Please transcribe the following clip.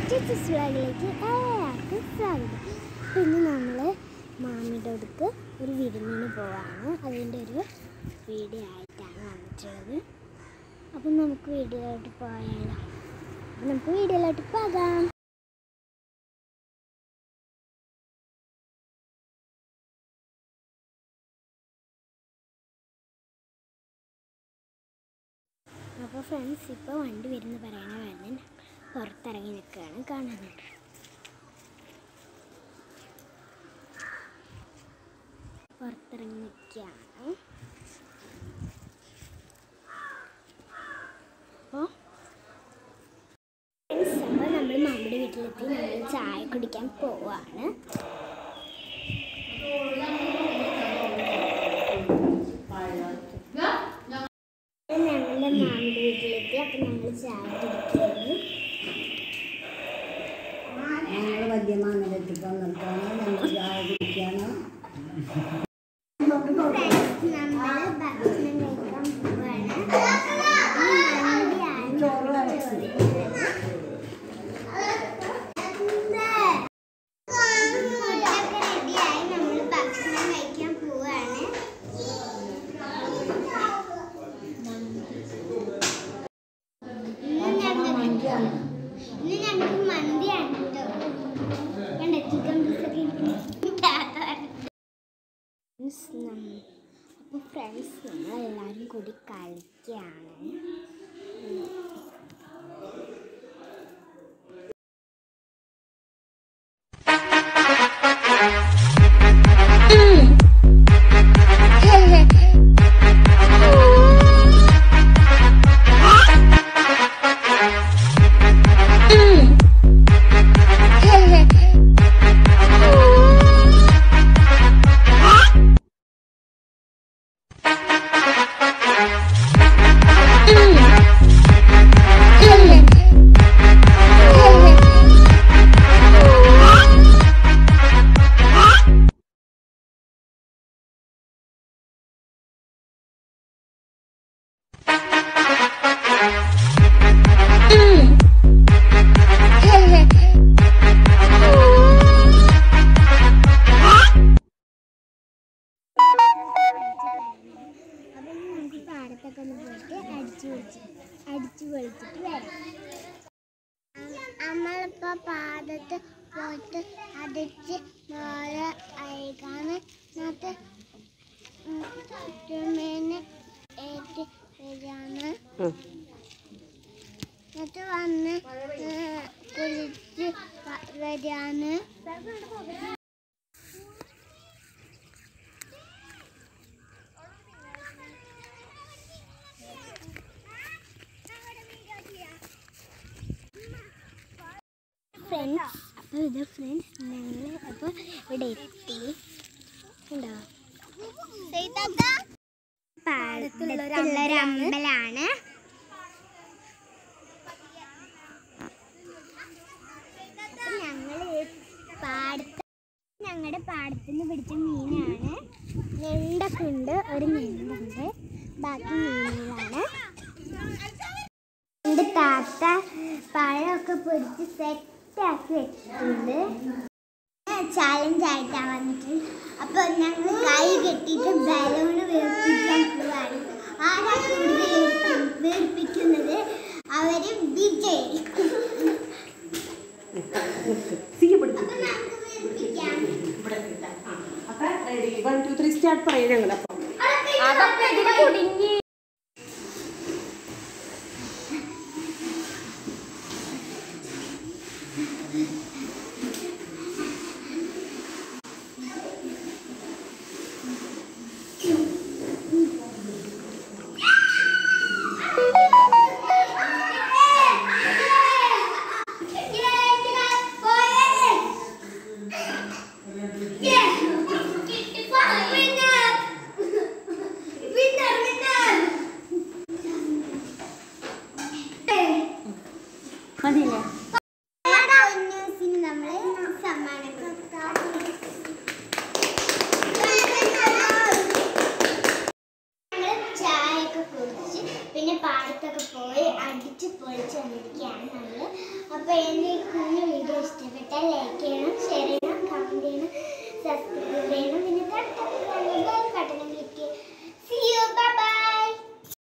teachers വ്ളോഗിലേക്ക് എല്ലാവർക്കും സ്വാഗതം പിന്നെ നമ്മൾ മാമിയുടെ അടുത്ത് ഒരു വിരുന്നിന് പോവാണ് അതിൻ്റെ ഒരു വീഡിയോ ആയിട്ടാണ് വന്നിട്ടുള്ളത് അപ്പം നമുക്ക് വീഡിയോയിലോട്ട് പോയാലോ അപ്പം നമുക്ക് വീഡിയോയിലോട്ട് പോകാം അപ്പോൾ ഫ്രണ്ട്സ് ഇപ്പോൾ വണ്ടി വരുന്ന പറയണ കാരണം പുറത്തിറങ്ങി നിൽക്കുകയാണ് കാണാനായിട്ട് പുറത്തിറങ്ങി നിൽക്കുകയാണ് അപ്പോൾ ഫ്രണ്ട്സ് അപ്പോൾ നമ്മൾ നമ്മുടെ വീട്ടിലെത്തി നമ്മൾ ചായ കുടിക്കാൻ പോവാണ് ഞങ്ങളുടെ മാമിയുടെ വീട്ടിലെത്തി അപ്പം ഞങ്ങൾ ചായ കുടിക്കുന്നു ഞങ്ങൾ വദ്യമാനലെത്തി വന്നിട്ടാണ് ഞങ്ങൾ ചായ കുടിക്കാണ് ഫ്രണ്ട്സ് നമ്മൾ ഭക്ഷണം കഴിക്കാൻ പോവാണ് ചോറ് ഫുഡൊക്കെ റെഡിയായി നമ്മൾ ഭക്ഷണം കഴിക്കാൻ പോവാണ് ഇന്ന് ഞങ്ങൾക്ക് മഞ്ചാണ് ഇന്ന് ഞങ്ങൾക്ക് മന്തിയാണ് കേട്ടോ കണ്ട ചിക്കൻ പീസൊക്കെ അപ്പോൾ ഫ്രണ്ട്സ് നമ്മളെല്ലാവരും കൂടി കളിക്കുകയാണ് അപ്പം നമുക്ക് പാടത്തൊക്കെ ഒന്ന് പോയിട്ട് അടിച്ചു പൊളിച്ച് അടിച്ചു പൊളിച്ചിട്ട് വരാം നമ്മളിപ്പോൾ പാടത്ത് പോയിട്ട് അടിച്ച് നാളെ അയക്കാണ് എന്നിട്ട് ചുമേനെ ഏറ്റ് വരാണ് എന്നിട്ട് വന്ന് കുളിച്ച് വരാണ് ഫ്രണ്ട്സ് അപ്പോൾ ഇത് ഫ്രണ്ട്സ് ഞങ്ങൾ അപ്പോൾ ഇവിടെ എത്തി ഉണ്ടോ പാടത്തുള്ള ഒരു അമ്പലാണ് അപ്പോൾ ഞങ്ങൾ പാടത്ത് ഞങ്ങളുടെ പാടത്ത് നിന്ന് പിടിച്ച മീനാണ് ഞണ്ടൊക്കെ ഉണ്ട് ഒരു ഞണ്ടുണ്ട് ബാക്കി മീനുകളാണ് എൻ്റെ താത്ത പഴമൊക്കെ പൊരിച്ച് സെറ്റാക്കി വെച്ചിട്ടുണ്ട് ചാലഞ്ച് ആയിട്ടാണ് വന്നിട്ട് അപ്പോൾ ഞങ്ങൾ കൈ കെട്ടിയിട്ട് ബലൂണ് വീർപ്പിക്കാൻ പോവാണ് ആരാ കൂടുതൽ വീർപ്പി- വീർപ്പിക്കുന്നത് അവര് വിജയിക്കും അപ്പൊ നമുക്ക് വീർപ്പിക്കാം അപ്പൊ ready, one, two, three, start പറയും ഞങ്ങൾ അപ്പൊ അതൊക്കെ ഇതിന് കുടുങ്ങി മതിയില്ലേ നമ്മള് സമ്മാനം ചായയൊക്കെ കുടിച്ച് പിന്നെ പാടത്തൊക്കെ പോയി അടിച്ച് പൊളിച്ച് വന്നിരിക്കുകയാണ് നമ്മൾ അപ്പോൾ എൻ്റെ ഈ കുഞ്ഞു വീഡിയോ ഇഷ്ടമായി